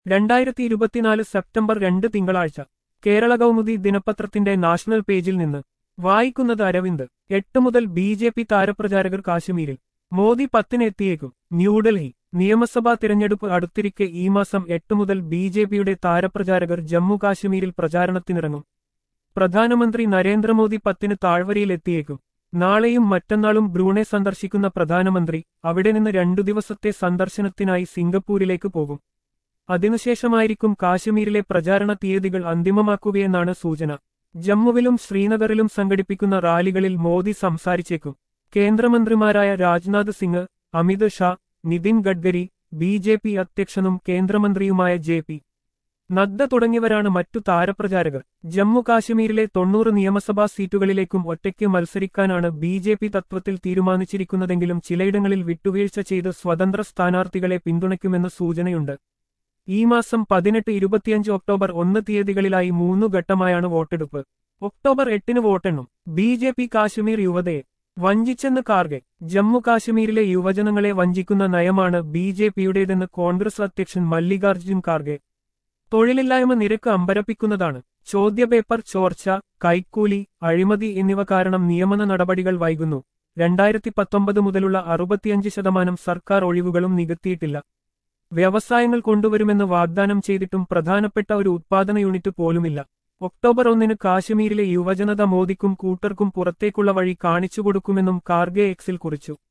രണ്ടായിരത്തി ഇരുപത്തിനാല് സെപ്റ്റംബർ രണ്ട് തിങ്കളാഴ്ച കേരള കൗമുദി ദിനപത്രത്തിന്റെ നാഷണൽ പേജിൽ നിന്ന് വായിക്കുന്നത് അരവിന്ദ് എട്ട് മുതൽ ബി ജെ പി താരപ്രചാരകർ കാശ്മീരിൽ മോദി പത്തിന് എത്തിയേക്കും ന്യൂഡൽഹി നിയമസഭാ തിരഞ്ഞെടുപ്പ് അടുത്തിരിക്കെ ഈ മാസം എട്ട് മുതൽ ബി ജെ പിയുടെ താരപ്രചാരകർ ജമ്മു കാശ്മീരിൽ പ്രചാരണത്തിനിറങ്ങും പ്രധാനമന്ത്രി നരേന്ദ്രമോദി പത്തിന് താഴ്വരയിൽ എത്തിയേക്കും നാളെയും മറ്റന്നാളും ബ്രൂണെ സന്ദർശിക്കുന്ന പ്രധാനമന്ത്രി അവിടെ നിന്ന് രണ്ടു ദിവസത്തെ സന്ദർശനത്തിനായി സിംഗപ്പൂരിലേക്ക് പോകും അതിനുശേഷമായിരിക്കും കാശ്മീരിലെ പ്രചാരണ തീയതികൾ അന്തിമമാക്കുകയെന്നാണ് സൂചന ജമ്മുവിലും ശ്രീനഗറിലും സംഘടിപ്പിക്കുന്ന റാലികളിൽ മോദി സംസാരിച്ചേക്കും കേന്ദ്രമന്ത്രിമാരായ Rajnath Singh Amit Shah Nitin Gadkari B J P അധ്യക്ഷനും കേന്ദ്രമന്ത്രിയുമായ ജെ പി നദ്ദ തുടങ്ങിയവരാണ് മറ്റു താരപ്രചാരകർ ജമ്മു കാശ്മീരിലെ തൊണ്ണൂറ് നിയമസഭാ സീറ്റുകളിലേക്കും ഒറ്റയ്ക്ക് മത്സരിക്കാനാണ് ബി ജെ പി തത്വത്തിൽ തീരുമാനിച്ചിരിക്കുന്നതെങ്കിലും ചിലയിടങ്ങളിൽ വിട്ടുവീഴ്ച ചെയ്ത് സ്വതന്ത്ര സ്ഥാനാർത്ഥികളെ പിന്തുണയ്ക്കുമെന്ന് സൂചനയുണ്ട് ഈ മാസം പതിനെട്ട് ഇരുപത്തിയഞ്ച് ഒക്ടോബർ ഒന്ന് തീയതികളിലായി മൂന്നു ഘട്ടമായാണ് വോട്ടെടുപ്പ് ഒക്ടോബർ എട്ടിന് വോട്ടെണ്ണും ബി ജെ പി കാശ്മീർ യുവതയെ വഞ്ചിച്ചെന്ന് കാർഗെ ജമ്മു കാശ്മീരിലെ യുവജനങ്ങളെ വഞ്ചിക്കുന്ന നയമാണ് ബി ജെ പിയുടേതെന്ന് കോൺഗ്രസ് അധ്യക്ഷൻ മല്ലികാർജ്ജുൻ ഖാർഗെ തൊഴിലില്ലായ്മ നിരക്ക് അമ്പരപ്പിക്കുന്നതാണ് ചോദ്യപേപ്പർ ചോർച്ച കൈക്കൂലി അഴിമതി എന്നിവ കാരണം നിയമന നടപടികൾ വൈകുന്നു രണ്ടായിരത്തി പത്തൊമ്പത് മുതലുള്ള അറുപത്തിയഞ്ച് ശതമാനം സർക്കാർ ഒഴിവുകളും നികത്തിയിട്ടില്ല വ്യവസായങ്ങൾ കൊണ്ടുവരുമെന്ന് വാഗ്ദാനം ചെയ്തിട്ടും പ്രധാനപ്പെട്ട ഒരു ഉത്പാദന യൂണിറ്റ് പോലുമില്ല ഒക്ടോബർ ഒന്നിന് കാശ്മീരിലെ യുവജനത മോദിക്കും കൂട്ടർക്കും പുറത്തേക്കുള്ള വഴി കാണിച്ചുകൊടുക്കുമെന്നും കാർഗെ എക്സിൽ കുറിച്ചു